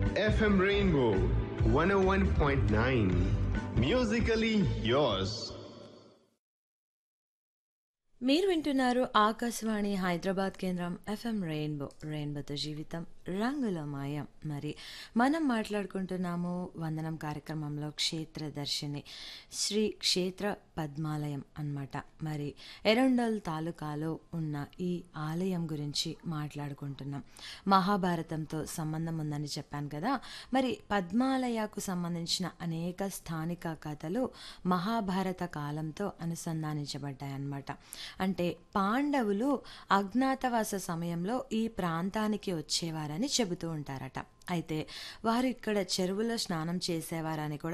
FM Rainbow 101.9. Musically yours. మీరు వింటున్నారు ఆకాశవాణి హైదరాబాద్ కేంద్రం ఎఫ్ఎం రెయిన్బో రెయిన్బోతో జీవితం రంగుల మాయం మరి మనం మాట్లాడుకుంటున్నాము వందనం కార్యక్రమంలో క్షేత్ర దర్శిని శ్రీ క్షేత్ర పద్మాలయం అన్నమాట మరి ఎరండల్ తాలూకాలో ఉన్న ఈ ఆలయం గురించి మాట్లాడుకుంటున్నాం మహాభారతంతో సంబంధం ఉందని చెప్పాను కదా మరి పద్మాలయకు సంబంధించిన అనేక స్థానిక కథలు మహాభారత కాలంతో అనుసంధానించబడ్డాయన్నమాట అంటే పాండవులు అజ్ఞాతవాస సమయంలో ఈ ప్రాంతానికి వచ్చేవారని చెబుతూ ఉంటారట అయితే వారు ఇక్కడ చెరువులో స్నానం చేసేవారని కూడా